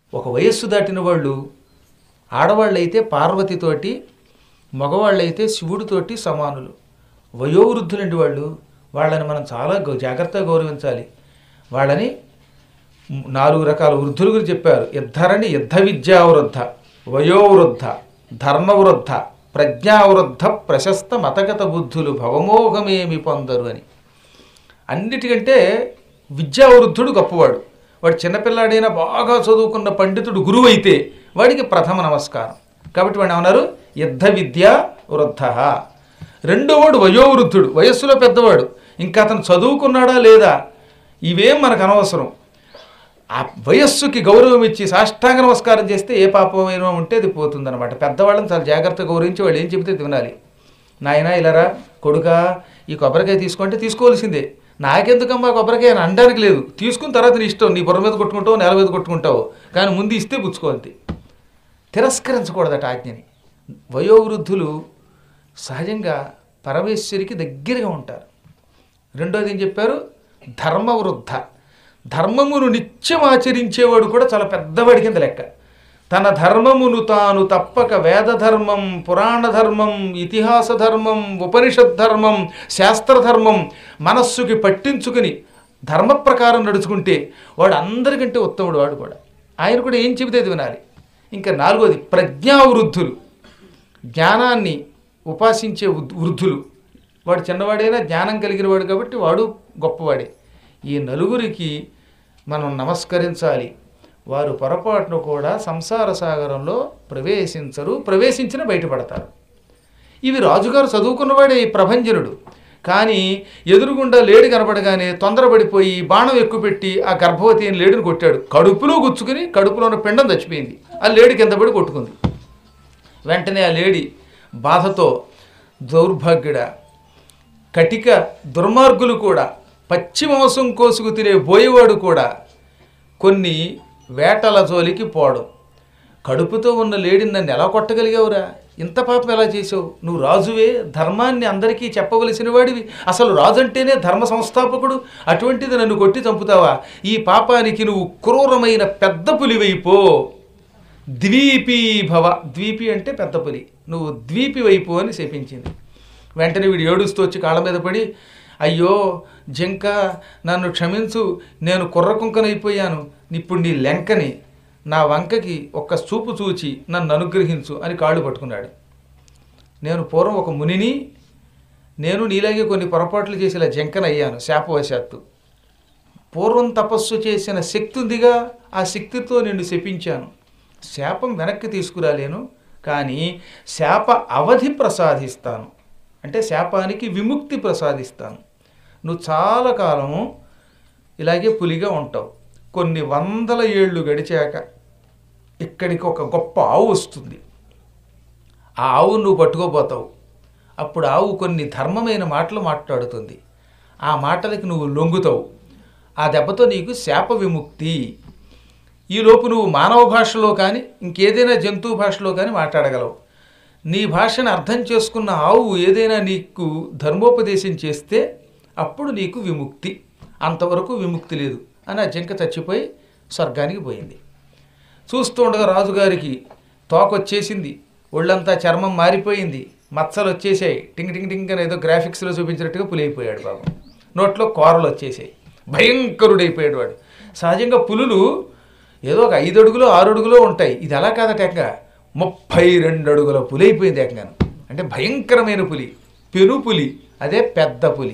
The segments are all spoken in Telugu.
ఒక వయస్సు దాటిన వాళ్ళు ఆడవాళ్ళైతే పార్వతితోటి మగవాళ్ళైతే శివుడితోటి సమానులు వయోవృద్ధులండి వాళ్ళు వాళ్ళని మనం చాలా గౌ- జాగ్రత్తగా గౌరవించాలి వాళ్ళని నాలుగు రకాల వృద్ధుల గురించి చెప్పారు యుద్ధరణి యుద్ధ విద్యావృద్ధ వయోవృద్ధ ధర్మవృద్ధ ప్రజ్ఞావృద్ధ ప్రశస్త మతగత బుద్ధులు భవమోహమేమి పొందరు అని అన్నిటికంటే విద్యావృద్ధుడు గొప్పవాడు వాడు చిన్నపిల్లాడైనా బాగా చదువుకున్న పండితుడు గురువు అయితే వాడికి ప్రథమ నమస్కారం కాబట్టి వాడు ఏమన్నారు యుద్ధ విద్య వృద్ధ రెండోవాడు వయోవృద్ధుడు వయస్సులో పెద్దవాడు ఇంకా అతను చదువుకున్నాడా లేదా ఇవేం మనకు అనవసరం ఆ వయస్సుకి గౌరవం ఇచ్చి సాష్టాంగ నమస్కారం చేస్తే ఏ పాపమైనా ఉంటే అది పోతుందన్నమాట పెద్దవాళ్ళని చాలా జాగ్రత్తగా గౌరవించి వాళ్ళు ఏం చెబితే అది వినాలి నాయనా ఇలారా కొడుకా ఈ కొబ్బరికాయ తీసుకుంటే తీసుకోవాల్సిందే నాకెందుకమ్మా కొబ్బరికాయ అని అనడానికి లేదు తీసుకున్న తర్వాత నీ ఇష్టం నీ బుర్ర మీద కొట్టుకుంటావు నేల మీద కొట్టుకుంటావు కానీ ముందు ఇస్తే పుచ్చుకోవాలి తిరస్కరించకూడదట ఆజ్ఞని వయోవృద్ధులు సహజంగా పరమేశ్వరికి దగ్గరగా ఉంటారు రెండోది ఏం చెప్పారు ధర్మవృద్ధ ధర్మమును నిత్యం ఆచరించేవాడు కూడా చాలా పెద్దవాడి కింద లెక్క తన ధర్మమును తాను తప్పక వేద ధర్మం పురాణ ధర్మం ఇతిహాస ధర్మం ఉపనిషత్ ధర్మం శాస్త్ర ధర్మం మనస్సుకి పట్టించుకుని ధర్మ ప్రకారం నడుచుకుంటే వాడు అందరికంటే ఉత్తముడు వాడు కూడా ఆయన కూడా ఏం చెబితే అది వినాలి ఇంకా నాలుగోది ప్రజ్ఞావృద్ధులు జ్ఞానాన్ని ఉపాసించే వృద్ధ- వృద్ధులు వాడు చిన్నవాడైనా జ్ఞానం కలిగిన వాడు కాబట్టి వాడు గొప్పవాడే ఈ నలుగురికి మనం నమస్కరించాలి వారు పొరపాటును కూడా సంసార సాగరంలో ప్రవేశించరు ప్రవేశించిన బయటపడతారు ఇవి రాజుగారు చదువుకున్నవాడే ఈ ప్రభంజనుడు కానీ ఎదురుగుండా లేడి కనపడగానే తొందరపడిపోయి బాణం ఎక్కుపెట్టి ఆ గర్భవతి అయిన లేడిని కొట్టాడు కడుపులో గుచ్చుకుని కడుపులో ఉన్న పిండం చచ్చిపోయింది ఆ లేడి కింద పడి కొట్టుకుంది వెంటనే ఆ లేడి బాధతో దౌర్భాగ్యుడ కటిక దుర్మార్గులు కూడా పచ్చి మాంసం కోసుకు తినే బోయేవాడు కూడా కొన్ని వేటల జోలికి పోవడం కడుపుతో ఉన్న లేడిని నన్ను ఎలా కొట్టగలిగావురా ఇంత పాపం ఎలా చేసావు నువ్వు రాజువే ధర్మాన్ని అందరికీ చెప్పవలసిన వాడివి అసలు రాజు అంటేనే ధర్మ సంస్థాపకుడు అటువంటిది నన్ను కొట్టి చంపుతావా ఈ పాపానికి నువ్వు క్రూరమైన పెద్ద పులివైపో ద్వీపీ భవ ద్వీపి అంటే పెద్ద పులి నువ్వు ద్వీపి వైపు అని శపించింది వెంటనే వీడు ఏడుస్తూ వచ్చి కాళ్ళ మీద పడి అయ్యో జింక నన్ను క్షమించు నేను కుర్ర కుంకనైపోయాను ఇప్పుడు నీ లెంకని నా వంకకి ఒక్క చూపు చూచి నన్ను అనుగ్రహించు అని కాళ్ళు పట్టుకున్నాడు నేను పూర్వం ఒక మునిని నేను నీలాగే కొన్ని పొరపాట్లు చేసి ఇలా జంకనయ్యాను శాపవశాత్తు పూర్వం తపస్సు చేసిన శక్తి ఉందిగా ఆ శక్తితో నిన్ను శపించాను శాపం వెనక్కి తీసుకురాలేను కానీ శాప అవధి ప్రసాదిస్తాను అంటే శాపానికి విముక్తి ప్రసాదిస్తాను నువ్వు చాలా కాలము ఇలాగే పులిగా ఉంటావు కొన్ని వందల ఏళ్ళు గడిచాక ఇక్కడికి ఒక గొప్ప ఆవు వస్తుంది ఆ ఆవు నువ్వు పట్టుకోపోతావు అప్పుడు ఆవు కొన్ని ధర్మమైన మాటలు మాట్లాడుతుంది ఆ మాటలకి నువ్వు లొంగుతావు ఆ దెబ్బతో నీకు శాప విముక్తి ఈలోపు నువ్వు మానవ భాషలో కానీ ఇంకేదైనా జంతువు భాషలో కానీ మాట్లాడగలవు నీ భాషను అర్థం చేసుకున్న ఆవు ఏదైనా నీకు ధర్మోపదేశం చేస్తే అప్పుడు నీకు విముక్తి అంతవరకు విముక్తి లేదు అని ఆ జింక చచ్చిపోయి స్వర్గానికి పోయింది చూస్తూ ఉండగా రాజుగారికి తోకొచ్చేసింది ఒళ్ళంతా చర్మం మారిపోయింది మచ్చలు వచ్చేసాయి టింగ్ టింగ్ టింగ్ అని ఏదో గ్రాఫిక్స్లో చూపించినట్టుగా పులైపోయాడు బాబు నోట్లో కూరలు వచ్చేసాయి భయంకరుడైపోయాడు వాడు సహజంగా పులులు ఏదో ఒక ఐదు అడుగులో ఆరు అడుగులో ఉంటాయి ఇది అలా కాదట ఏకంగా ముప్పై రెండు అడుగుల పులి అయిపోయింది ఏకంగాను అంటే భయంకరమైన పులి పెను పులి అదే పెద్ద పులి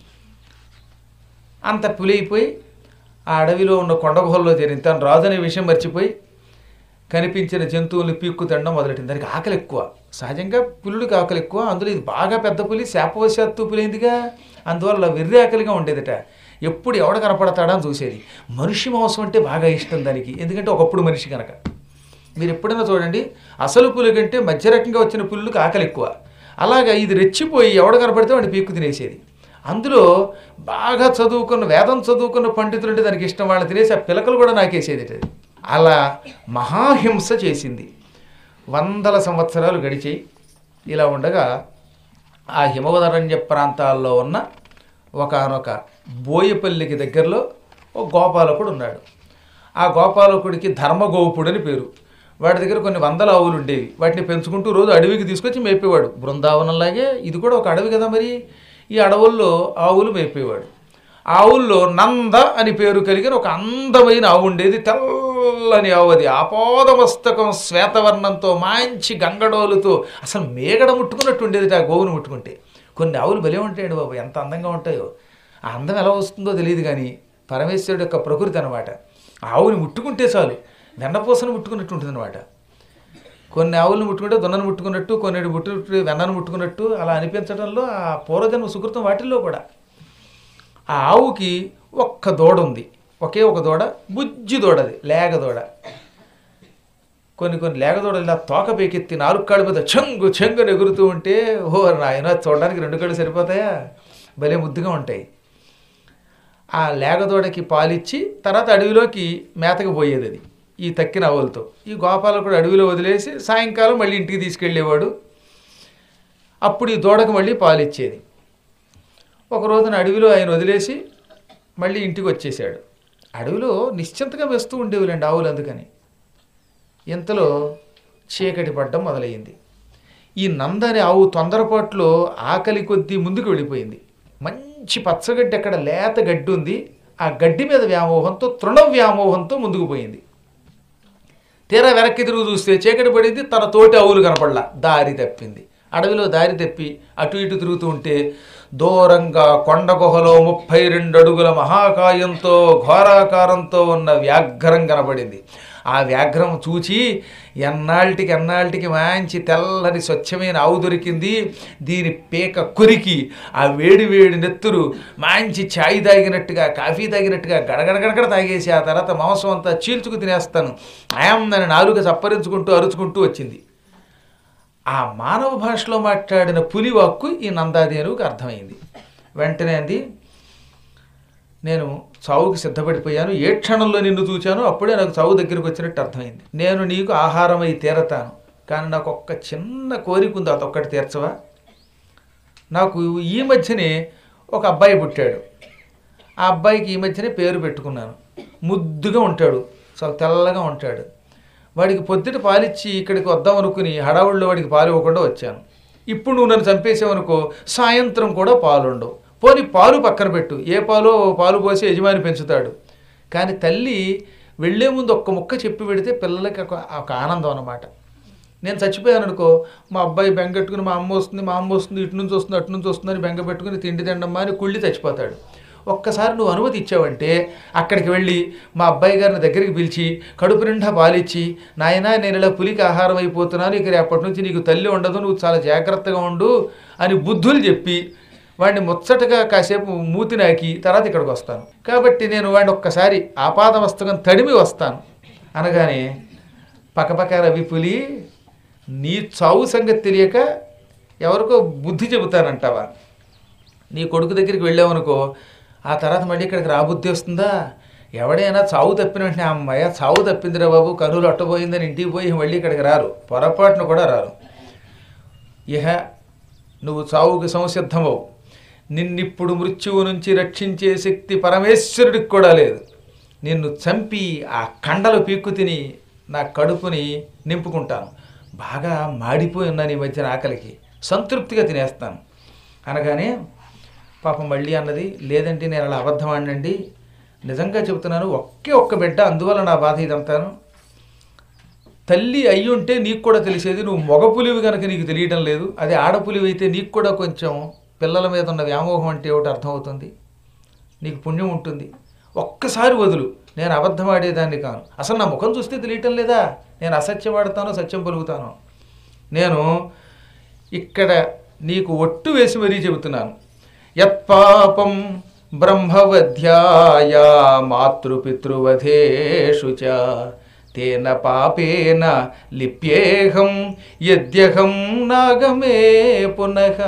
అంత పులి అయిపోయి ఆ అడవిలో ఉన్న కొండ గుహల్లో చేరింది తను రాజు అనే విషయం మర్చిపోయి కనిపించిన జంతువుల్ని పీక్కు తినడం మొదలెట్టింది దానికి ఆకలి ఎక్కువ సహజంగా పులుడికి ఆకలి ఎక్కువ అందులో ఇది బాగా పెద్ద పులి శాపవశాత్తు పులిందిగా అందువల్ల వెర్రి ఆకలిగా ఉండేదట ఎప్పుడు ఎవడ కనపడతాడా అని చూసేది మనిషి మాంసం అంటే బాగా ఇష్టం దానికి ఎందుకంటే ఒకప్పుడు మనిషి కనుక మీరు ఎప్పుడైనా చూడండి అసలు పులి కంటే మధ్య రకంగా వచ్చిన పులులకు ఆకలి ఎక్కువ అలాగా ఇది రెచ్చిపోయి ఎవడ కనపడితే వాడిని పీక్కు తినేసేది అందులో బాగా చదువుకున్న వేదం చదువుకున్న పండితులు అంటే దానికి ఇష్టం వాళ్ళని తినేసి ఆ పిలకలు కూడా నాకేసేది అది అలా మహాహింస చేసింది వందల సంవత్సరాలు గడిచాయి ఇలా ఉండగా ఆ హిమవదరణ్య ప్రాంతాల్లో ఉన్న ఒకనొక బోయపల్లికి దగ్గరలో ఒక గోపాలకుడు ఉన్నాడు ఆ గోపాలకుడికి ధర్మగోపుడు అని పేరు వాడి దగ్గర కొన్ని వందల ఆవులు ఉండేవి వాటిని పెంచుకుంటూ రోజు అడవికి తీసుకొచ్చి మేపేవాడు బృందావనంలాగే ఇది కూడా ఒక అడవి కదా మరి ఈ అడవుల్లో ఆవులు మేపేవాడు ఆవుల్లో నంద అని పేరు కలిగిన ఒక అందమైన ఆవు ఉండేది తెల్లని ఆవు అది ఆపోదమస్తకం శ్వేతవర్ణంతో మంచి గంగడోలుతో అసలు మేగడ ముట్టుకున్నట్టు ఉండేది ఆ గోవును ముట్టుకుంటే కొన్ని ఆవులు భలే ఉంటాయండి బాబు ఎంత అందంగా ఉంటాయో ఆ అందం ఎలా వస్తుందో తెలియదు కానీ పరమేశ్వరుడు యొక్క ప్రకృతి అనమాట ఆవుని ముట్టుకుంటే చాలు వెన్నపూసను ముట్టుకున్నట్టు ఉంటుంది అనమాట కొన్ని ఆవులను ముట్టుకుంటే దున్నను ముట్టుకున్నట్టు కొన్ని ముట్టు వెన్నను ముట్టుకున్నట్టు అలా అనిపించడంలో ఆ పూర్వజన్మ సుకృతం వాటిల్లో కూడా ఆ ఆవుకి ఒక్క దూడ ఉంది ఒకే ఒక దూడ బుజ్జి దూడది లేగ దూడ కొన్ని కొన్ని లేగ దూడలు ఇలా తోక పేకెత్తి నాలుగు కాళ్ళ మీద చెంగు చెంగుని ఎగురుతూ ఉంటే ఓ నాయన చూడడానికి రెండు కళ్ళు సరిపోతాయా భలే ముద్దుగా ఉంటాయి ఆ లేగదోడకి పాలిచ్చి తర్వాత అడవిలోకి మేతకు పోయేది అది ఈ తక్కిన ఆవులతో ఈ గోపాలకుడు అడవిలో వదిలేసి సాయంకాలం మళ్ళీ ఇంటికి తీసుకెళ్ళేవాడు అప్పుడు ఈ దూడకు మళ్ళీ పాలిచ్చేది ఒక రోజున అడవిలో ఆయన వదిలేసి మళ్ళీ ఇంటికి వచ్చేసాడు అడవిలో నిశ్చింతగా వేస్తూ ఉండేవిలేండి ఆవులు అందుకని ఇంతలో చీకటి పడ్డం మొదలయ్యింది ఈ నందని ఆవు తొందరపాట్లో ఆకలి కొద్దీ ముందుకు వెళ్ళిపోయింది మంచి పచ్చగడ్డి అక్కడ లేత గడ్డి ఉంది ఆ గడ్డి మీద వ్యామోహంతో తృణ వ్యామోహంతో ముందుకు పోయింది తీరా వెనక్కి తిరుగు చూస్తే చీకటి పడింది తన తోటి ఆవులు కనపడలా దారి తప్పింది అడవిలో దారి తప్పి అటు ఇటు తిరుగుతూ ఉంటే దూరంగా కొండ గుహలో ముప్పై రెండు అడుగుల మహాకాయంతో ఘోరాకారంతో ఉన్న వ్యాఘ్రం కనపడింది ఆ వ్యాఘ్రం చూచి ఎన్నాళ్ళకి ఎన్నాళ్ళకి మంచి తెల్లని స్వచ్ఛమైన ఆవు దొరికింది దీని పీక కొరికి ఆ వేడి వేడి నెత్తురు మంచి ఛాయ్ తాగినట్టుగా కాఫీ తాగినట్టుగా గడగడగడగడ తాగేసి ఆ తర్వాత మాంసం అంతా చీల్చుకు తినేస్తాను ఆయందని నాలుక చప్పరించుకుంటూ అరుచుకుంటూ వచ్చింది ఆ మానవ భాషలో మాట్లాడిన పులి వాక్కు ఈ నందాదేనువుకి అర్థమైంది వెంటనే అంది నేను చావుకి సిద్ధపడిపోయాను ఏ క్షణంలో నిన్ను చూచానో అప్పుడే నాకు చావు దగ్గరికి వచ్చినట్టు అర్థమైంది నేను నీకు ఆహారమై తీరతాను కానీ నాకు ఒక్క చిన్న కోరిక ఉంది అదొక్కటి తీర్చవా నాకు ఈ మధ్యనే ఒక అబ్బాయి పుట్టాడు ఆ అబ్బాయికి ఈ మధ్యనే పేరు పెట్టుకున్నాను ముద్దుగా ఉంటాడు చాలా తెల్లగా ఉంటాడు వాడికి పొద్దుట పాలిచ్చి ఇక్కడికి వద్దాం అనుకుని హడావుల్లో వాడికి పాలు ఇవ్వకుండా వచ్చాను ఇప్పుడు నువ్వు నన్ను చంపేసావనుకో సాయంత్రం కూడా పాలు ఉండవు పోనీ పాలు పక్కన పెట్టు ఏ పాలో పాలు పోసి యజమాని పెంచుతాడు కానీ తల్లి వెళ్ళే ముందు ఒక్క ముక్క చెప్పి పెడితే పిల్లలకి ఒక ఒక ఆనందం అన్నమాట నేను చచ్చిపోయాను అనుకో మా అబ్బాయి బెంగెట్టుకుని మా అమ్మ వస్తుంది మా అమ్మ వస్తుంది ఇటు నుంచి వస్తుంది అటు నుంచి వస్తుంది అని బెంగ పెట్టుకుని తిండి తిండమ్మా అని కుళ్ళి చచ్చిపోతాడు ఒక్కసారి నువ్వు అనుమతి ఇచ్చావంటే అక్కడికి వెళ్ళి మా అబ్బాయి గారిని దగ్గరికి పిలిచి కడుపు నిండా పాలిచ్చి నాయనా నేను ఇలా పులికి ఆహారం అయిపోతున్నాను ఇక రేపటి నుంచి నీకు తల్లి ఉండదు నువ్వు చాలా జాగ్రత్తగా ఉండు అని బుద్ధులు చెప్పి వాడిని ముచ్చటగా కాసేపు మూతి నాకి తర్వాత ఇక్కడికి వస్తాను కాబట్టి నేను వాడిని ఒక్కసారి ఆపాదమస్తకం తడిమి వస్తాను అనగానే పక్కపక్క రవి పులి నీ చావు సంగతి తెలియక ఎవరికో బుద్ధి చెబుతానంటావా నీ కొడుకు దగ్గరికి వెళ్ళావనుకో ఆ తర్వాత మళ్ళీ ఇక్కడికి రాబుద్ధి వస్తుందా ఎవడైనా చావు తప్పిన వెంటనే అమ్మాయ చావు తప్పిందిరా బాబు కనులు అట్టబోయిందని ఇంటికి పోయి మళ్ళీ ఇక్కడికి రారు పొరపాటున కూడా రారు ఇహ నువ్వు చావుకి సంసిద్ధమవు నిన్నిప్పుడు మృత్యువు నుంచి రక్షించే శక్తి పరమేశ్వరుడికి కూడా లేదు నిన్ను చంపి ఆ కండలు పీక్కు తిని నా కడుపుని నింపుకుంటాను బాగా మాడిపోయి ఉన్నాను ఈ మధ్యన ఆకలికి సంతృప్తిగా తినేస్తాను అనగానే పాపం మళ్ళీ అన్నది లేదంటే నేను అలా అబద్ధం ఆడినండి నిజంగా చెబుతున్నాను ఒకే ఒక్క బిడ్డ అందువల్ల నా బాధ ఇదంతాను తల్లి అయ్యి ఉంటే నీకు కూడా తెలిసేది నువ్వు మగ పులివి కనుక నీకు తెలియడం లేదు అదే ఆడపులివి అయితే నీకు కూడా కొంచెం పిల్లల మీద ఉన్న వ్యామోహం అంటే ఏమిటి అర్థమవుతుంది నీకు పుణ్యం ఉంటుంది ఒక్కసారి వదులు నేను అబద్ధం ఆడేదాన్ని కాను అసలు నా ముఖం చూస్తే తెలియటం లేదా నేను అసత్యం ఆడతానో సత్యం పలుకుతానో నేను ఇక్కడ నీకు ఒట్టు వేసి మరీ చెబుతున్నాను యత్పాపం బ్రహ్మవధ్యాయ మాతృపితృవధేషు చ తేన పాపేన లిప్యేహం యద్యహం నాగమే పునః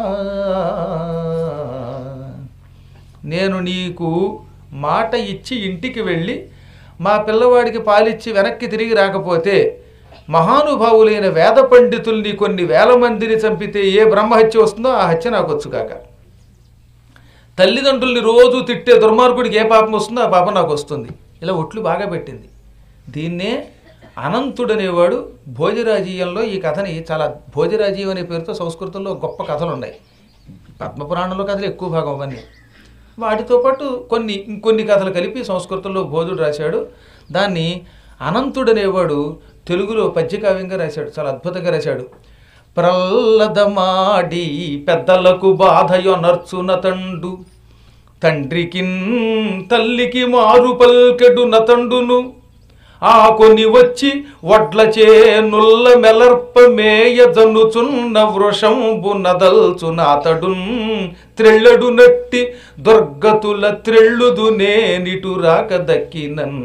నేను నీకు మాట ఇచ్చి ఇంటికి వెళ్ళి మా పిల్లవాడికి పాలిచ్చి వెనక్కి తిరిగి రాకపోతే మహానుభావులైన వేద పండితుల్ని కొన్ని వేల మందిని చంపితే ఏ బ్రహ్మహత్య వస్తుందో ఆ హత్య నాకు వచ్చు కాక తల్లిదండ్రుల్ని రోజు తిట్టే దుర్మార్గుడికి ఏ పాపం వస్తుందో ఆ పాపం నాకు వస్తుంది ఇలా ఒట్లు బాగా పెట్టింది దీన్నే అనంతుడనేవాడు భోజరాజీయంలో ఈ కథని చాలా భోజరాజీయం అనే పేరుతో సంస్కృతంలో గొప్ప కథలు ఉన్నాయి పద్మపురాణంలో కథలు ఎక్కువ భాగం అవన్నీ వాటితో పాటు కొన్ని ఇంకొన్ని కథలు కలిపి సంస్కృతంలో బోధుడు రాశాడు దాన్ని అనంతుడనేవాడు తెలుగులో పద్యకావ్యంగా రాశాడు చాలా అద్భుతంగా రాశాడు ప్రల్లదమాడి పెద్దలకు బాధయొనర్చున తండు తండ్రికిన్ తల్లికి మారు పల్కెడు నతండును ఆ కొని వచ్చి వడ్లచే నుల్ల మెలర్ప మేయ జన్నుచున్న వృషంబు నదల్చునాతడున్ త్రెళ్ళడు నట్టి దుర్గతుల త్రెళ్ళుదు నేనిటు రాక దక్కినన్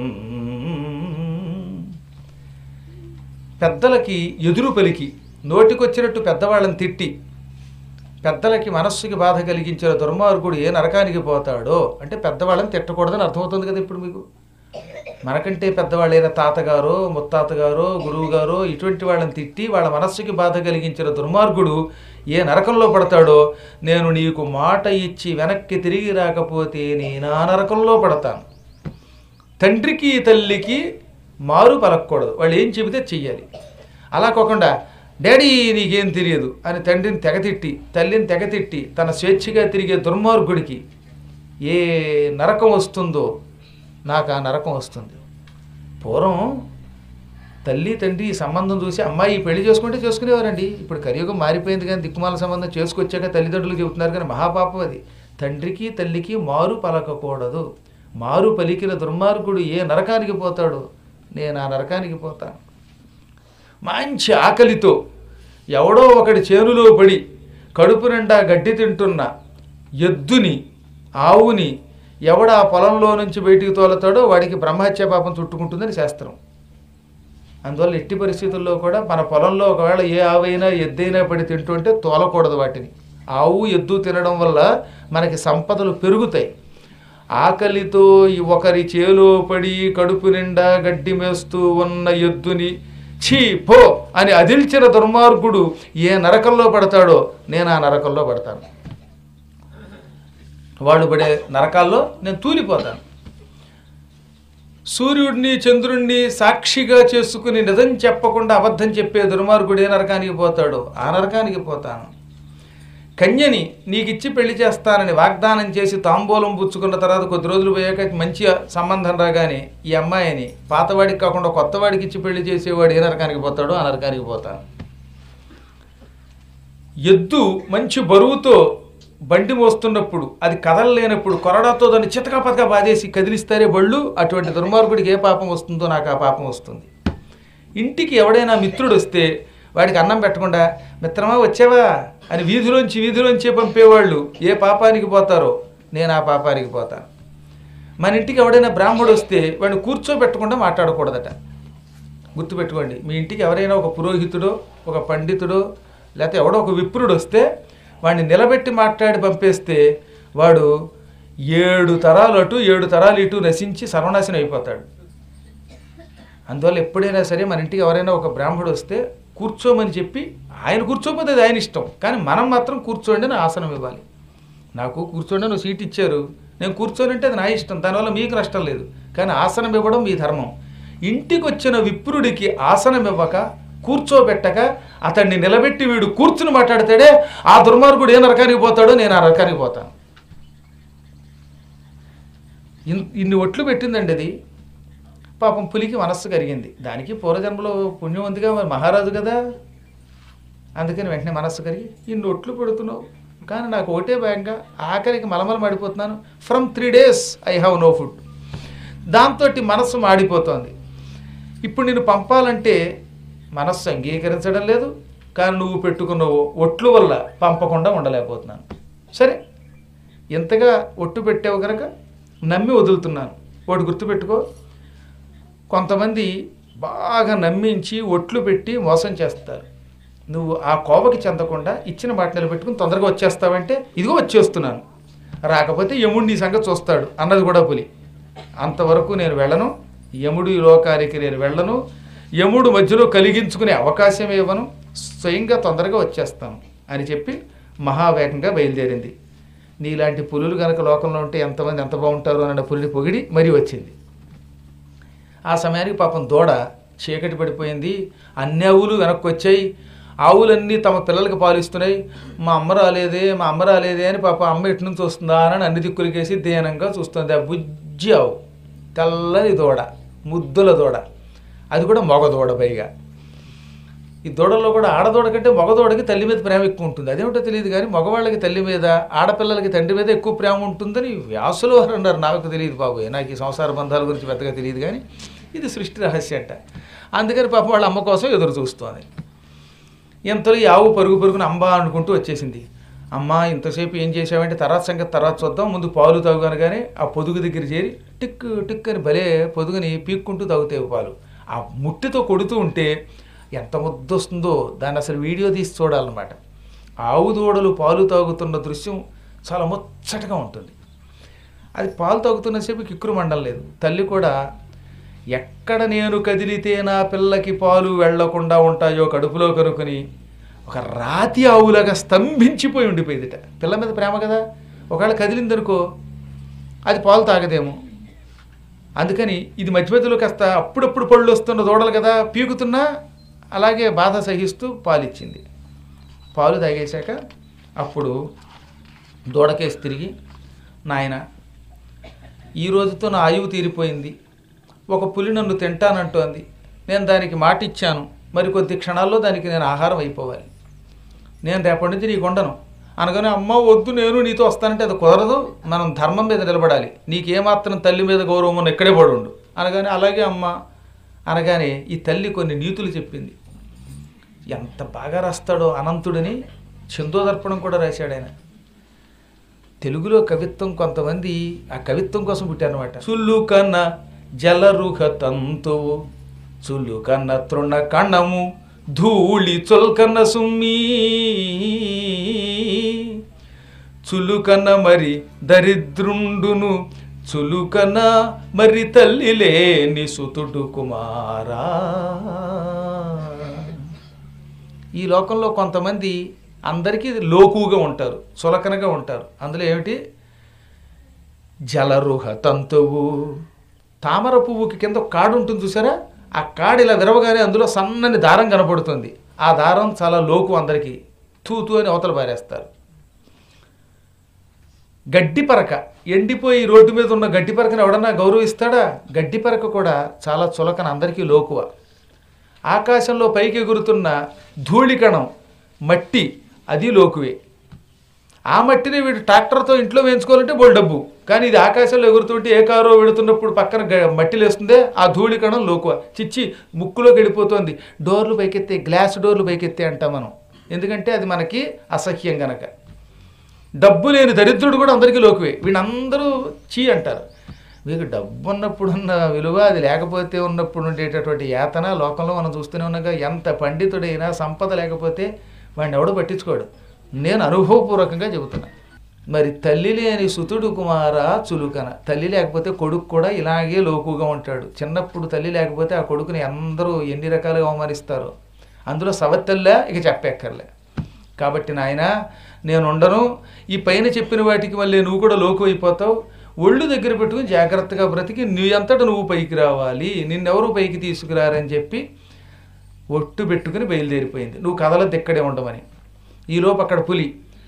పెద్దలకి ఎదురు పలికి నోటికొచ్చినట్టు పెద్దవాళ్ళని తిట్టి పెద్దలకి మనస్సుకి బాధ కలిగించిన దుర్మార్గుడు ఏ నరకానికి పోతాడో అంటే పెద్దవాళ్ళని తిట్టకూడదని అర్థమవుతుంది కదా ఇప్పుడు మీకు మనకంటే పెద్దవాళ్ళైన తాతగారో ముత్తాతగారో గురువుగారో ఇటువంటి వాళ్ళని తిట్టి వాళ్ళ మనస్సుకి బాధ కలిగించిన దుర్మార్గుడు ఏ నరకంలో పడతాడో నేను నీకు మాట ఇచ్చి వెనక్కి తిరిగి రాకపోతే నేను ఆ నరకంలో పడతాను తండ్రికి తల్లికి మారు పలకూడదు వాళ్ళు ఏం చెబితే చెయ్యాలి అలా కాకుండా డాడీ నీకేం తెలియదు అని తండ్రిని తెగతిట్టి తల్లిని తెగతిట్టి తన స్వేచ్ఛగా తిరిగే దుర్మార్గుడికి ఏ నరకం వస్తుందో నాకు ఆ నరకం వస్తుంది పూర్వం తల్లి తండ్రి ఈ సంబంధం చూసి అమ్మాయి పెళ్లి చేసుకుంటే చేసుకునేవారండి ఇప్పుడు కలియుగం మారిపోయింది కానీ దిక్కుమాల సంబంధం చేసుకొచ్చాక తల్లిదండ్రులు చెబుతున్నారు కానీ మహాపాపం అది తండ్రికి తల్లికి మారు పలకకూడదు మారు పలికిన దుర్మార్గుడు ఏ నరకానికి పోతాడో నేను ఆ నరకానికి పోతాను మంచి ఆకలితో ఎవడో ఒకటి చేనులో పడి కడుపు నిండా గడ్డి తింటున్న ఎద్దుని ఆవుని ఎవడ ఆ పొలంలో నుంచి బయటికి తోలతాడో వాడికి బ్రహ్మహత్య పాపం చుట్టుకుంటుందని శాస్త్రం అందువల్ల ఎట్టి పరిస్థితుల్లో కూడా మన పొలంలో ఒకవేళ ఏ ఆవైనా ఎద్దైనా పడి తింటుంటే తోలకూడదు వాటిని ఆవు ఎద్దు తినడం వల్ల మనకి సంపదలు పెరుగుతాయి ఆకలితో ఈ ఒకరి చేలో పడి కడుపు నిండా గడ్డి మేస్తూ ఉన్న ఎద్దుని ఛీ పో అని అదిల్చిన దుర్మార్గుడు ఏ నరకంలో పడతాడో నేను ఆ నరకంలో పడతాను వాళ్ళు పడే నరకాల్లో నేను తూలిపోతాను సూర్యుడిని చంద్రుణ్ణి సాక్షిగా చేసుకుని నిజం చెప్పకుండా అబద్ధం చెప్పే దుర్మార్గుడు ఏ నరకానికి పోతాడో ఆ నరకానికి పోతాను కన్యని నీకిచ్చి పెళ్లి చేస్తానని వాగ్దానం చేసి తాంబూలం పుచ్చుకున్న తర్వాత కొద్ది రోజులు పోయాక మంచి సంబంధం రాగానే ఈ అమ్మాయిని పాతవాడికి కాకుండా కొత్తవాడికి ఇచ్చి పెళ్లి చేసేవాడు ఏ నరకానికి పోతాడో ఆ నరకానికి పోతాను ఎద్దు మంచి బరువుతో బండి మోస్తున్నప్పుడు అది కదలలేనప్పుడు కొరడాతో దాన్ని చితకా పతకా బాధేసి కదిలిస్తారే బళ్ళు అటువంటి దుర్మార్గుడికి ఏ పాపం వస్తుందో నాకు ఆ పాపం వస్తుంది ఇంటికి ఎవడైనా మిత్రుడు వస్తే వాడికి అన్నం పెట్టకుండా మిత్రమా వచ్చావా అని వీధిలోంచి వీధిలోంచి పంపేవాళ్ళు ఏ పాపానికి పోతారో నేను ఆ పాపానికి పోతాను మన ఇంటికి ఎవడైనా బ్రాహ్మడు వస్తే వాడిని కూర్చోబెట్టకుండా మాట్లాడకూడదట గుర్తుపెట్టుకోండి మీ ఇంటికి ఎవరైనా ఒక పురోహితుడో ఒక పండితుడో లేకపోతే ఎవడో ఒక విప్రుడు వస్తే వాడిని నిలబెట్టి మాట్లాడి పంపేస్తే వాడు ఏడు తరాలు అటు ఏడు తరాలు ఇటు నశించి సర్వనాశనం అయిపోతాడు అందువల్ల ఎప్పుడైనా సరే మన ఇంటికి ఎవరైనా ఒక బ్రాహ్మడు వస్తే కూర్చోమని చెప్పి ఆయన కూర్చోపోతే అది ఆయన ఇష్టం కానీ మనం మాత్రం కూర్చోండి అని ఆసనం ఇవ్వాలి నాకు కూర్చోండి నువ్వు సీట్ ఇచ్చారు నేను కూర్చోనంటే అది నా ఇష్టం దానివల్ల మీకు నష్టం లేదు కానీ ఆసనం ఇవ్వడం మీ ధర్మం ఇంటికి వచ్చిన విప్రుడికి ఆసనం ఇవ్వక కూర్చోబెట్టక అతన్ని నిలబెట్టి వీడు కూర్చుని మాట్లాడితేడే ఆ దుర్మార్గుడు ఏ నరకానికి పోతాడో నేను ఆ నరకానికి పోతాను ఇన్- ఇన్ని ఒట్లు పెట్టిందండి అది పాపం పులికి మనస్సు కరిగింది దానికి పూర్వజన్మలో పుణ్యం ఉందిగా మరి మహారాజు కదా అందుకని వెంటనే మనస్సు కరిగి ఇన్ని ఒట్లు పెడుతున్నావు కానీ నాకు ఒకటే భయంగా ఆఖరికి మలమల మాడిపోతున్నాను from three days I have no food దాంతో మనస్సు మాడిపోతోంది ఇప్పుడు నేను పంపాలంటే మనస్సు అంగీకరించడం లేదు కానీ నువ్వు పెట్టుకున్న ఒట్లు వల్ల పంపకుండా ఉండలేకపోతున్నాను సరే ఎంతగా ఒట్టు పెట్టావు కనుక నమ్మి వదులుతున్నాను ఒకటి గుర్తుపెట్టుకో కొంతమంది బాగా నమ్మించి ఒట్లు పెట్టి మోసం చేస్తారు నువ్వు ఆ కోపకి చెందకుండా ఇచ్చిన మాట నిలబెట్టుకుని తొందరగా వచ్చేస్తావంటే ఇదిగో వచ్చేస్తున్నాను రాకపోతే యముడు నీ సంగతి చూస్తాడు అన్నది కూడా పులి అంతవరకు నేను వెళ్ళను యముడు ఈ లోకానికి నేను వెళ్ళను యముడు మధ్యలో కలిగించుకునే అవకాశం ఇవ్వను స్వయంగా తొందరగా వచ్చేస్తాను అని చెప్పి మహావేగంగా బయలుదేరింది నీలాంటి పులులు కనుక లోకంలో ఉంటే ఎంతమంది ఎంత బాగుంటారు అన్న పులిని పొగిడి మరీ వచ్చింది ఆ సమయానికి పాపం దూడ చీకటి పడిపోయింది అన్ని ఆవులు వెనక్కి వచ్చాయి ఆవులన్నీ తమ పిల్లలకి పాలిస్తున్నాయి మా అమ్మ రాలేదే మా అమ్మ రాలేదే అని పాప అమ్మ ఎటు నుంచి వస్తుందా అని అన్ని దిక్కులకేసి దీనంగా చూస్తుంది ఆ బుజ్జి ఆవు తెల్లని దూడ ముద్దుల దూడ అది కూడా మగ దూడ పైగా ఈ దూడల్లో కూడా ఆడదూడ కంటే మగ దూడకి తల్లి మీద ప్రేమ ఎక్కువ ఉంటుంది అదేమిటో తెలియదు కానీ మగవాళ్ళకి తల్లి మీద ఆడపిల్లలకి తండ్రి మీద ఎక్కువ ప్రేమ ఉంటుందని వ్యాసులు వారు అన్నారు నాకు తెలియదు బాబు నాకు ఈ సంసార బంధాల గురించి పెద్దగా తెలియదు కానీ ఇది సృష్టి రహస్యం అంట అందుకని పాపం వాళ్ళ అమ్మ కోసం ఎదురు చూస్తోంది ఇంతలో ఈ ఆవు పరుగు పరుగున అంబా అనుకుంటూ వచ్చేసింది అమ్మ ఇంతసేపు ఏం చేసావంటే తర్వాత సంగతి తర్వాత చూద్దాం ముందు పాలు తాగు అనగానే ఆ పొదుగు దగ్గర చేరి టిక్ టిక్ అని భలే పొదుగుని పీక్కుంటూ తాగుతాయి పాలు ఆ ముట్టితో కొడుతూ ఉంటే ఎంత ముద్ద వస్తుందో దాన్ని అసలు వీడియో తీసి చూడాలన్నమాట ఆవు దూడలు పాలు తాగుతున్న దృశ్యం చాలా ముచ్చటగా ఉంటుంది అది పాలు తాగుతున్నసేపు కిక్కురు మండం లేదు తల్లి కూడా ఎక్కడ నేను కదిలితే నా పిల్లకి పాలు వెళ్లకుండా ఉంటాయో కడుపులో కనుకొని ఒక రాతి ఆవులాగా స్తంభించిపోయి ఉండిపోయిందిట పిల్ల మీద ప్రేమ కదా ఒకవేళ కదిలిందనుకో అది పాలు తాగదేమో అందుకని ఇది మధ్య మధ్యలో కాస్త అప్పుడప్పుడు పళ్ళు వస్తున్న దూడలు కదా పీకుతున్నా అలాగే బాధ సహిస్తూ పాలిచ్చింది పాలు తాగేశాక అప్పుడు దూడకేసి తిరిగి నాయన ఈ రోజుతో నా ఆయువు తీరిపోయింది ఒక పులి నన్ను తింటానంటోంది నేను దానికి మాట ఇచ్చాను మరి కొద్ది క్షణాల్లో దానికి నేను ఆహారం అయిపోవాలి నేను రేపటి నుంచి నీకు ఉండను అనగానే అమ్మ వద్దు నేను నీతో వస్తానంటే అది కుదరదు మనం ధర్మం మీద నిలబడాలి నీకేమాత్రం తల్లి మీద గౌరవం ఉన్న ఇక్కడే పడి ఉండు అనగానే అలాగే అమ్మ అనగానే ఈ తల్లి కొన్ని నీతులు చెప్పింది ఎంత బాగా రాస్తాడో అనంతుడని చందోదర్పణం కూడా రాశాడు ఆయన తెలుగులో కవిత్వం కొంతమంది ఆ కవిత్వం కోసం పుట్టారనమాట చుల్లు కన్న జలరుహ తంతువు చుల్లు కన్న తృణ కణము ధూళి చుల్కన్న సుమ్మి చులుకన్న మరి దరిద్రుండును చులుకన మరి తల్లి లేని సుతుడు కుమారా ఈ లోకంలో కొంతమంది అందరికీ లోకుగా ఉంటారు చులకనగా ఉంటారు అందులో ఏమిటి జలరుహ తంతువు తామర పువ్వుకి కింద ఒక కాడు ఉంటుంది చూసారా ఆ కాడు ఇలా విరవగానే అందులో సన్నని దారం కనపడుతుంది ఆ దారం చాలా లోకు అందరికీ తూతూ అని అవతల పారేస్తారు గడ్డి పరక ఎండిపోయి రోడ్డు మీద ఉన్న గడ్డి పరకను ఎవడన్నా గౌరవిస్తాడా గడ్డి పరక కూడా చాలా చులకన అందరికీ లోకువ ఆకాశంలో పైకి ఎగురుతున్న ధూళికణం మట్టి అది లోకువే ఆ మట్టిని వీడు ట్రాక్టర్తో ఇంట్లో వేయించుకోవాలంటే బోల్ డబ్బు కానీ ఇది ఆకాశంలో ఎగురుతుంటే ఏ కారో వెడుతున్నప్పుడు పక్కన గ- మట్టి లేస్తుందే ఆ ధూళికణం లోకువ చిచ్చి ముక్కులోకి వెళ్ళిపోతుంది డోర్లు పైకెత్తే గ్లాస్ డోర్లు పైకెత్తే అంటాం మనం ఎందుకంటే అది మనకి అసహ్యం గనక డబ్బు లేని దరిద్రుడు కూడా అందరికీ లోకువే వీళ్ళందరూ చీ అంటారు మీకు డబ్బు ఉన్నప్పుడున్న విలువ అది లేకపోతే ఉన్నప్పుడు ఉండేటటువంటి యాతన లోకంలో మనం చూస్తూనే ఉన్నాగా ఎంత పండితుడైనా సంపద లేకపోతే వాడిని ఎవడో పట్టించుకోడు నేను అనుభవపూర్వకంగా చెబుతున్నా మరి తల్లి లేని సుతుడు కుమార చులుకన తల్లి లేకపోతే కొడుకు కూడా ఇలాగే లోకుగా ఉంటాడు చిన్నప్పుడు తల్లి లేకపోతే ఆ కొడుకుని అందరూ ఎన్ని రకాలుగా అవమానిస్తారు అందులో సవత్తల్లా ఇక చెప్పెక్కర్లే కాబట్టి నాయన నేను ఉండను ఈ పైన చెప్పిన వాటికి మళ్ళీ నువ్వు కూడా లోకు అయిపోతావు ఒళ్ళు దగ్గర పెట్టుకుని జాగ్రత్తగా బ్రతికి నీ అంతట నువ్వు పైకి రావాలి నిన్నెవరు పైకి తీసుకురారని చెప్పి ఒట్టు పెట్టుకుని బయలుదేరిపోయింది నువ్వు కథలో ఇక్కడే ఉండమని ఈలోపు అక్కడ పులి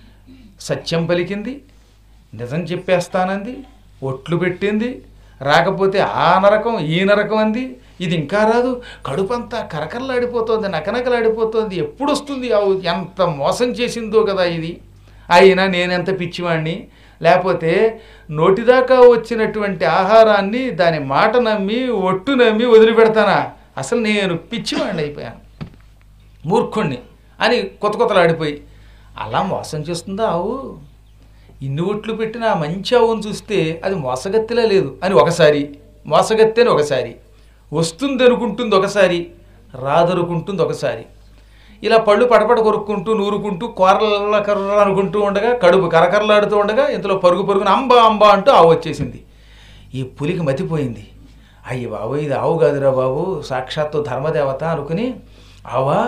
సత్యం పలికింది నిజం చెప్పేస్తానంది ఒట్లు పెట్టింది రాకపోతే ఆ నరకం ఈ నరకం అంది ఇది ఇంకా రాదు కడుపంతా కరకరలాడిపోతుంది నకనకలాడిపోతుంది ఎప్పుడు వస్తుంది ఆవు ఎంత మోసం చేసిందో కదా ఇది అయినా నేనెంత పిచ్చివాణ్ణి లేకపోతే నోటిదాకా వచ్చినటువంటి ఆహారాన్ని దాని మాట నమ్మి ఒట్టు నమ్మి వదిలిపెడతానా అసలు నేను పిచ్చివాణ్ణి అయిపోయాను మూర్ఖుణ్ణి అని కొత్త కొత్తలాడిపోయి అలా మోసం చేస్తుందా ఆవు ఇన్ని ఒట్లు పెట్టిన ఆ మంచి ఆవును చూస్తే అది మోసగత్తెలా లేదు అని ఒకసారి మోసగత్తె అని ఒకసారి వస్తుంది అనుకుంటుంది ఒకసారి రాదనుకుంటుంది ఒకసారి ఇలా పళ్ళు పడపడ కొరుక్కుంటూ నూరుకుంటూ కూరల కర్ర అనుకుంటూ ఉండగా కడుపు కరకరలాడుతూ ఉండగా ఇంతలో పరుగు పరుగున అంబ అంబ అంటూ ఆవు వచ్చేసింది ఈ పులికి మతిపోయింది అయ్యి బాబు ఇది ఆవు కాదురా బాబు సాక్షాత్తు ధర్మదేవత అనుకుని ఆవా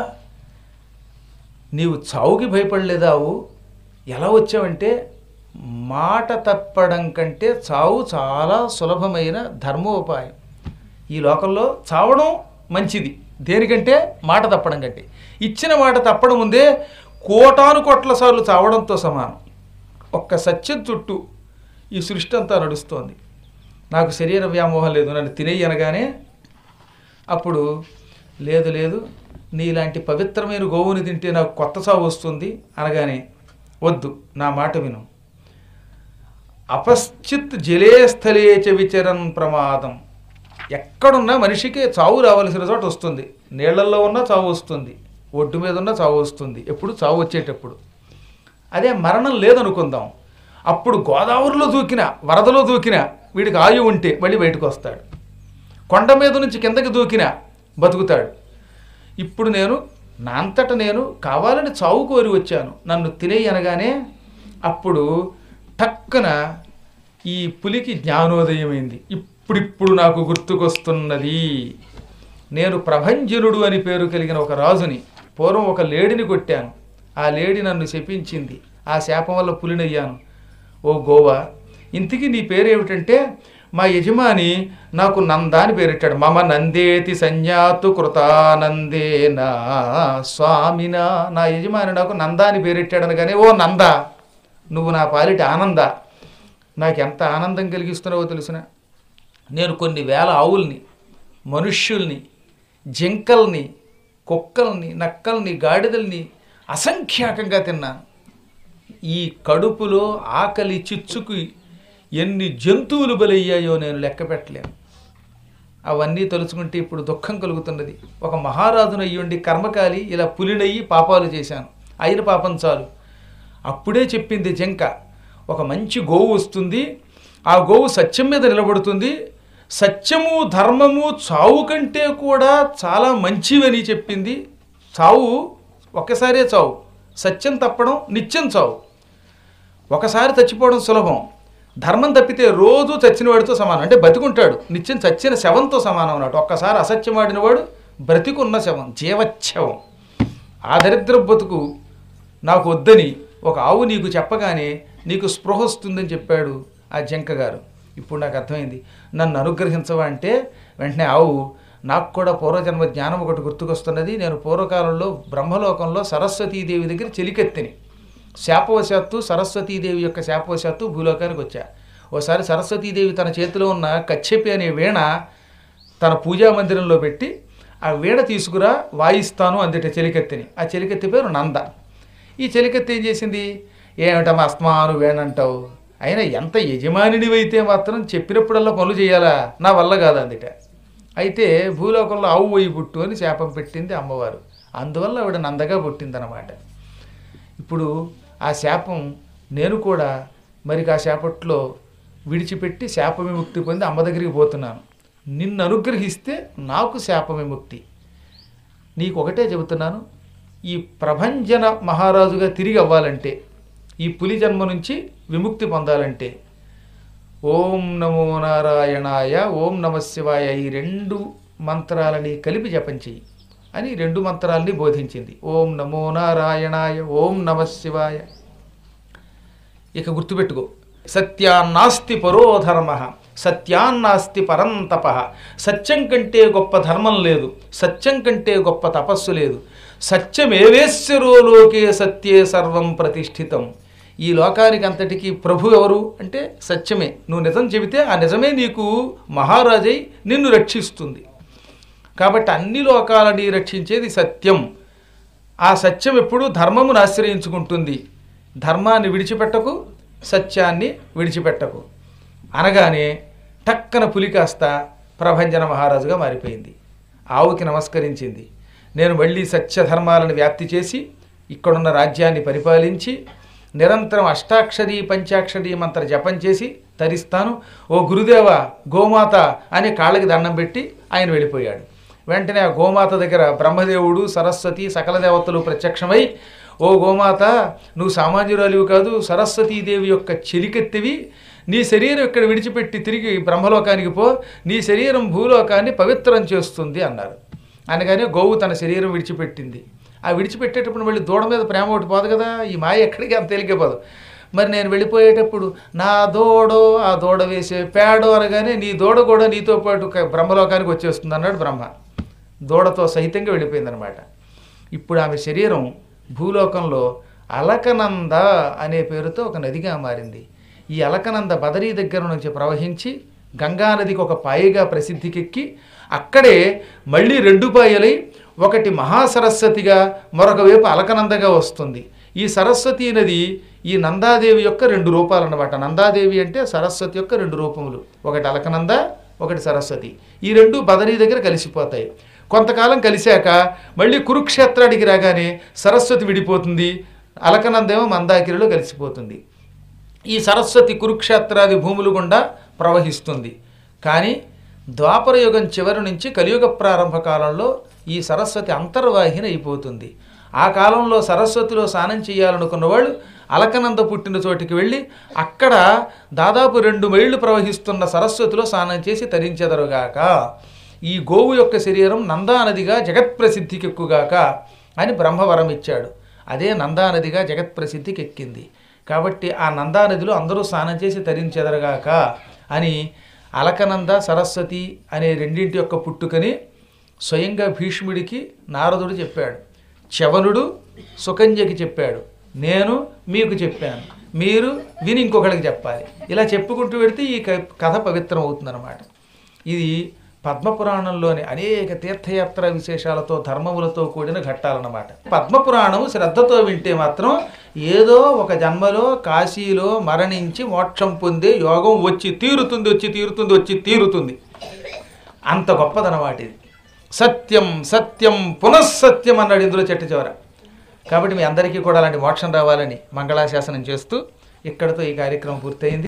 నీవు చావుకి భయపడలేదా ఆవు ఎలా వచ్చావంటే మాట తప్పడం కంటే చావు చాలా సులభమైన ధర్మోపాయం ఈ లోకంలో చావడం మంచిది దేనికంటే మాట తప్పడం కంటే ఇచ్చిన మాట తప్పడం ముందే కోటాను కోట్ల సార్లు చావడంతో సమానం ఒక్క సత్యం చుట్టూ ఈ సృష్టి అంతా నడుస్తోంది నాకు శరీర వ్యామోహం లేదు నన్ను తినేయి అనగానే అప్పుడు లేదు లేదు నీలాంటి పవిత్రమైన గోవుని తింటే నాకు కొత్త సాగు వస్తుంది అనగానే వద్దు నా మాట విను అపశ్చిత్ జలే స్థలే చ విచరన్ ప్రమాదం ఎక్కడున్నా మనిషికి చావు రావాల్సిన చోట వస్తుంది నీళ్లలో ఉన్నా చావు వస్తుంది ఒడ్డు మీద ఉన్నా చావు వస్తుంది ఎప్పుడు చావు వచ్చేటప్పుడు అదే మరణం లేదనుకుందాం అప్పుడు గోదావరిలో దూకిన వరదలో దూకిన వీడికి ఆయువు ఉంటే మళ్ళీ బయటకు వస్తాడు కొండ మీద నుంచి కిందకి దూకిన బతుకుతాడు ఇప్పుడు నేను నా అంతట నేను కావాలని చావు కోరి వచ్చాను నన్ను తినేయి అనగానే అప్పుడు టక్కున ఈ పులికి జ్ఞానోదయమైంది ఇప్పుడిప్పుడు నాకు గుర్తుకొస్తున్నది నేను ప్రభంజనుడు అని పేరు కలిగిన ఒక రాజుని పూర్వం ఒక లేడిని కొట్టాను ఆ లేడి నన్ను శపించింది ఆ శాపం వల్ల పులినయ్యాను ఓ గోవా ఇంతకీ నీ పేరేమిటంటే మా యజమాని నాకు నంద అని పేరెట్టాడు మమ నందేతి సంజాతు కృతానందేనా స్వామినా నా యజమాని నాకు నంద అని పేరెట్టాడు అనగానే ఓ నంద నువ్వు నా పాలిటి ఆనంద నాకు ఎంత ఆనందం కలిగిస్తున్నావో తెలుసిన నేను కొన్ని వేల ఆవుల్ని మనుష్యుల్ని జింకల్ని కుక్కల్ని నక్కల్ని గాడిదల్ని అసంఖ్యాకంగా తిన్నాను ఈ కడుపులో ఆకలి చిచ్చుకు ఎన్ని జంతువులు బలయ్యాయో నేను లెక్క పెట్టలేను అవన్నీ తలుచుకుంటే ఇప్పుడు దుఃఖం కలుగుతున్నది ఒక మహారాజును అయ్యుండి కర్మకాలి ఇలా పులినయ్యి పాపాలు చేశాను అయిన పాపం చాలు అప్పుడే చెప్పింది జింక ఒక మంచి గోవు వస్తుంది ఆ గోవు సత్యం మీద నిలబడుతుంది సత్యము ధర్మము చావు కంటే కూడా చాలా మంచివని చెప్పింది చావు ఒక్కసారే చావు సత్యం తప్పడం నిత్యం చావు ఒకసారి చచ్చిపోవడం సులభం ధర్మం తప్పితే రోజు చచ్చినవాడితో సమానం అంటే బతికుంటాడు నిత్యం చచ్చిన శవంతో సమానం అన్నట్టు ఒక్కసారి అసత్యం ఆడినవాడు బ్రతికున్న శవం జీవచ్ఛవం ఆ దరిద్ర బతుకు నాకు వద్దని ఒక ఆవు నీకు చెప్పగానే నీకు స్పృహ వస్తుందని చెప్పాడు ఆ జంక గారు ఇప్పుడు నాకు అర్థమైంది నన్ను అనుగ్రహించవా అంటే వెంటనే ఆవు నాకు కూడా పూర్వజన్మ జ్ఞానం ఒకటి గుర్తుకొస్తున్నది నేను పూర్వకాలంలో బ్రహ్మలోకంలో సరస్వతీదేవి దగ్గర చెలికెత్తిని శాపవశాత్తు సరస్వతీదేవి యొక్క శాపవశాత్తు భూలోకానికి వచ్చా ఓసారి సరస్వతీదేవి తన చేతిలో ఉన్న కచ్చెపి అనే వీణ తన పూజా మందిరంలో పెట్టి ఆ వీణ తీసుకురా వాయిస్తాను అందుట చెలికెత్తిని ఆ చెలికెత్తి పేరు నంద ఈ చెలికెత్తి ఏం చేసింది ఏమిటమ్మా అస్మాను వేణంటావు అయినా ఎంత యజమానినివైతే మాత్రం చెప్పినప్పుడల్లా పనులు చేయాలా నా వల్ల కాదు అందుట అయితే భూలోకంలో ఆవు పోయి పుట్టు అని శాపం పెట్టింది అమ్మవారు అందువల్ల ఆవిడ నందగా పుట్టిందనమాట ఇప్పుడు ఆ శాపం నేను కూడా మరి ఆ శాపట్లో విడిచిపెట్టి శాప విముక్తి పొంది అమ్మ దగ్గరికి పోతున్నాను నిన్ను అనుగ్రహిస్తే నాకు శాప విముక్తి నీకు ఒకటే చెబుతున్నాను ఈ ప్రభంజన మహారాజుగా తిరిగి అవ్వాలంటే ఈ పులి జన్మ నుంచి విముక్తి పొందాలంటే ఓం నమో నారాయణాయ ఓం నమ శివాయ ఈ రెండు మంత్రాలని కలిపి జపం చెయ్యి అని రెండు మంత్రాలని బోధించింది ఓం నమో నారాయణాయ ఓం నమ శివాయ ఇక గుర్తుపెట్టుకో సత్యాన్నాస్తి పరోధర్మ సత్యాన్నాస్తి పరంతప సత్యం కంటే గొప్ప ధర్మం లేదు సత్యం కంటే గొప్ప తపస్సు లేదు సత్యమేవేశ్వరో లోకే సత్యే సర్వం ప్రతిష్ఠితం ఈ లోకానికి అంతటికీ ప్రభు ఎవరు అంటే సత్యమే నువ్వు నిజం చెబితే ఆ నిజమే నీకు మహారాజై నిన్ను రక్షిస్తుంది కాబట్టి అన్ని లోకాలని రక్షించేది సత్యం ఆ సత్యం ఎప్పుడూ ధర్మమును ఆశ్రయించుకుంటుంది ధర్మాన్ని విడిచిపెట్టకు సత్యాన్ని విడిచిపెట్టకు అనగానే టక్కన పులి కాస్త ప్రభంజన మహారాజుగా మారిపోయింది ఆవుకి నమస్కరించింది నేను మళ్ళీ సత్యధర్మాలను వ్యాప్తి చేసి ఇక్కడున్న రాజ్యాన్ని పరిపాలించి నిరంతరం అష్టాక్షరి పంచాక్షరి మంత్ర జపం చేసి తరిస్తాను ఓ గురుదేవ గోమాత అని కాళ్ళకి దండం పెట్టి ఆయన వెళ్ళిపోయాడు వెంటనే ఆ గోమాత దగ్గర బ్రహ్మదేవుడు సరస్వతి సకల దేవతలు ప్రత్యక్షమై ఓ గోమాత నువ్వు సామాన్యురాలివి కాదు సరస్వతీదేవి యొక్క చెలికెత్తివి నీ శరీరం ఇక్కడ విడిచిపెట్టి తిరిగి బ్రహ్మలోకానికి పో నీ శరీరం భూలోకాన్ని పవిత్రం చేస్తుంది అన్నారు అనగానే గోవు తన శరీరం విడిచిపెట్టింది ఆ విడిచిపెట్టేటప్పుడు మళ్ళీ దూడ మీద ప్రేమ ఒకటి పోదు కదా ఈ మాయ ఎక్కడికి అంత తేలికే పోదు మరి నేను వెళ్ళిపోయేటప్పుడు నా దూడో ఆ దూడ వేసే పేడో అనగానే నీ దూడ కూడా నీతో పాటు క- బ్రహ్మలోకానికి వచ్చేస్తుంది అన్నాడు బ్రహ్మ దూడతో సహితంగా వెళ్ళిపోయిందనమాట ఇప్పుడు ఆమె శరీరం భూలోకంలో అలకనంద అనే పేరుతో ఒక నదిగా మారింది ఈ అలకనంద బదరీ దగ్గర నుంచి ప్రవహించి గంగా నదికి ఒక పాయగా ప్రసిద్ధికెక్కి అక్కడే మళ్ళీ రెండు పాయలై ఒకటి మహాసరస్వతిగా మరొక వైపు అలకనందగా వస్తుంది ఈ సరస్వతి నది ఈ నందాదేవి యొక్క రెండు రూపాలు అన్నమాట నందాదేవి అంటే సరస్వతి యొక్క రెండు రూపములు ఒకటి అలకనంద ఒకటి సరస్వతి ఈ రెండు బదరీ దగ్గర కలిసిపోతాయి కొంతకాలం కలిశాక మళ్ళీ కురుక్షేత్రానికి రాగానే సరస్వతి విడిపోతుంది అలకనందేమో మందాకిరిలో కలిసిపోతుంది ఈ సరస్వతి కురుక్షేత్రాది భూములు గుండా ప్రవహిస్తుంది కానీ ద్వాపర యుగం చివరి నుంచి కలియుగ ప్రారంభ కాలంలో ఈ సరస్వతి అంతర్వాహిని అయిపోతుంది ఆ కాలంలో సరస్వతిలో స్నానం చేయాలనుకున్న వాళ్ళు అలకనంద పుట్టిన చోటికి వెళ్ళి అక్కడ దాదాపు రెండు మైళ్ళు ప్రవహిస్తున్న సరస్వతిలో స్నానం చేసి తరించెదరుగాక ఈ గోవు యొక్క శరీరం నందానదిగా జగత్ప్రసిద్ధికి ఎక్కుగాక అని బ్రహ్మవరం ఇచ్చాడు అదే నందానదిగా జగత్ప్రసిద్ధికి ఎక్కింది కాబట్టి ఆ నందానదిలో అందరూ స్నానం చేసి తరించెదరగాక అని అలకనంద సరస్వతి అనే రెండింటి యొక్క పుట్టుకని స్వయంగా భీష్ముడికి నారదుడు చెప్పాడు చవనుడు సుకన్యకి చెప్పాడు నేను మీకు చెప్పాను మీరు విని ఇంకొకరికి చెప్పాలి ఇలా చెప్పుకుంటూ పెడితే ఈ క- కథ పవిత్రం అవుతుందన్నమాట ఇది పద్మపురాణంలోని అనేక తీర్థయాత్ర విశేషాలతో ధర్మములతో కూడిన ఘట్టాలన్నమాట పద్మపురాణం శ్రద్ధతో వింటే మాత్రం ఏదో ఒక జన్మలో కాశీలో మరణించి మోక్షం పొందే యోగం వచ్చి తీరుతుంది వచ్చి తీరుతుంది వచ్చి తీరుతుంది అంత గొప్పదన్నమాట ఇది సత్యం సత్యం పునఃసత్యం అన్నాడు ఇందులో చెట్టు చివర కాబట్టి మీ అందరికీ కూడా అలాంటి మోక్షం రావాలని మంగళాశాసనం చేస్తూ ఇక్కడతో ఈ కార్యక్రమం పూర్తయింది